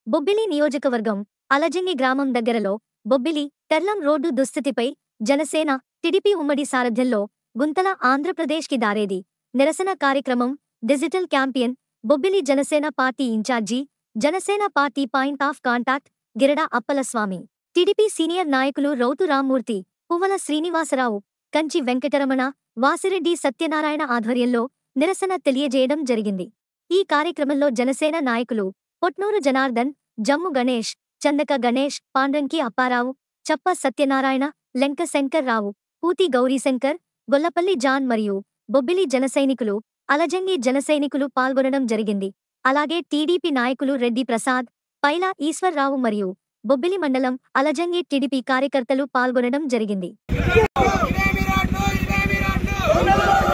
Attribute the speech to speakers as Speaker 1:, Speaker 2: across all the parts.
Speaker 1: బొబ్బిలి నియోజకవర్గం అలజంగి గ్రామం దగ్గరలో బొబ్బిలి టెర్లం రోడ్డు దుస్థితిపై జనసేన టిడిపి ఉమ్మడి సారథ్యంలో గుంతల ఆంధ్రప్రదేశ్కి దారేది నిరసన కార్యక్రమం digital campaign Bobbili Janasena party incharge Janasena party point of contact Girada Appalaswamy TDP senior నాయకులు రౌతు రామ్మూర్తి పువ్వల శ్రీనివాసరావు కంచి వెంకటరమణ వాసిరెడ్డి సత్యనారాయణ ఆధ్వర్యంలో నిరసన తెలియజేయడం జరిగింది ఈ కార్యక్రమంలో జనసేన నాయకులు పొట్నూరు జనార్దన్ జమ్ము గణేష్ చందక గణేష్ పాండ్రంకి అప్పారావు చప్ప సత్యనారాయణ లెంక శంకర్ రావు పూతి గౌరీశంకర్ గొల్లపల్లి జాన్ మరియు బొబ్బిలి జనసైనికులు అలజంగి జనసైనికులు పాల్గొనడం జరిగింది అలాగే టీడీపీ నాయకులు రెడ్డి ప్రసాద్ పైలా ఈశ్వర్రావు మరియు బొబ్బిలి మండలం అలజంగి టీడీపీ కార్యకర్తలు పాల్గొనడం జరిగింది
Speaker 2: ఇదే విరాట్ను ఇదే విరాట్ను ఇదే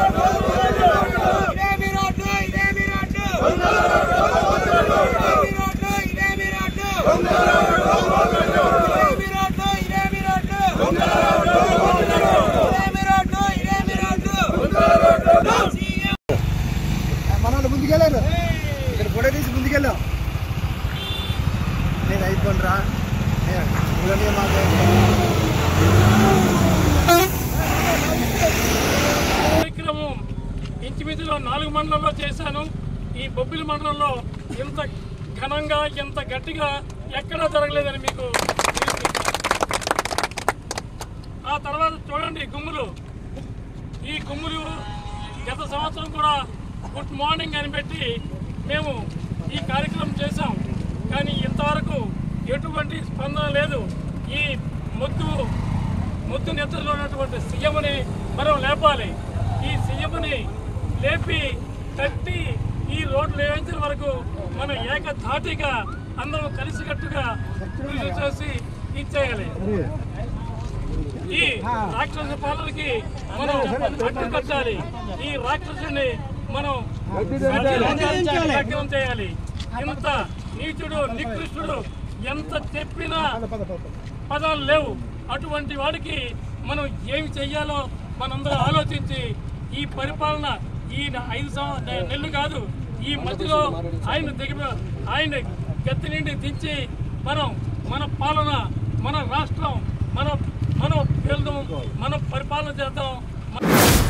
Speaker 2: విరాట్ను ఇదే విరాట్ను ఇదే విరాట్ను ఇదే విరాట్ను ఇదే విరాట్ను ఇదే విరాట్ను సీఎం
Speaker 3: మనల్ని ముందుకెళ్ళారు ఇక్కడ ఫోటో తీసి ముందుకెళ్ళాం నేను అయిపోండి రా ఇవన్నీ మాకు
Speaker 4: కార్యక్రమం ఇంచుమించులో నాలుగు మండలంలో చేశాను ఈ బొబ్బిలి మండలంలో ఇంత ఘనంగా ఇంత గట్టిగా ఎక్కడా జరగలేదని మీకు ఆ తర్వాత చూడండి గుమ్ములు ఈ గుమ్ములు గత సంవత్సరం కూడా గుడ్ మార్నింగ్ అని పెట్టి మేము ఈ కార్యక్రమం చేశాం కానీ ఇంతవరకు ఎటువంటి స్పందన లేదు ఈ ముద్దు ముద్దు నెత్తలో ఉన్నటువంటి సీఎంని మనం లేపాలి ఈ సీఎంని లేపి తట్టి ఈ రోడ్లు వేయించిన వరకు మనం ఏకధాటిగా అందరం కలిసికట్టుగా కృషి చేసి ఇచ్చేయాలి ఈ రాక్షస పాలనకి మనం అడ్డుకట్టాలి ఈ రాక్షసుని మనం లగ్నం చేయాలి ఇంత నీచుడు నికృష్టుడు ఎంత చెప్పినా పదాలు లేవు అటువంటి వాడికి మనం ఏమి చెయ్యాలో మనందరం ఆలోచించి ఈ పరిపాలన ఈ ఐదు సంవ- నె- నెలలు కాదు ఈ మధ్యలో ఆయన దిగ ఆయన గతి నుండి దించి మనం మన పాలన మన రాష్ట్రం మన మనం వెళ్దాం మనం పరిపాలన చేద్దాం మన-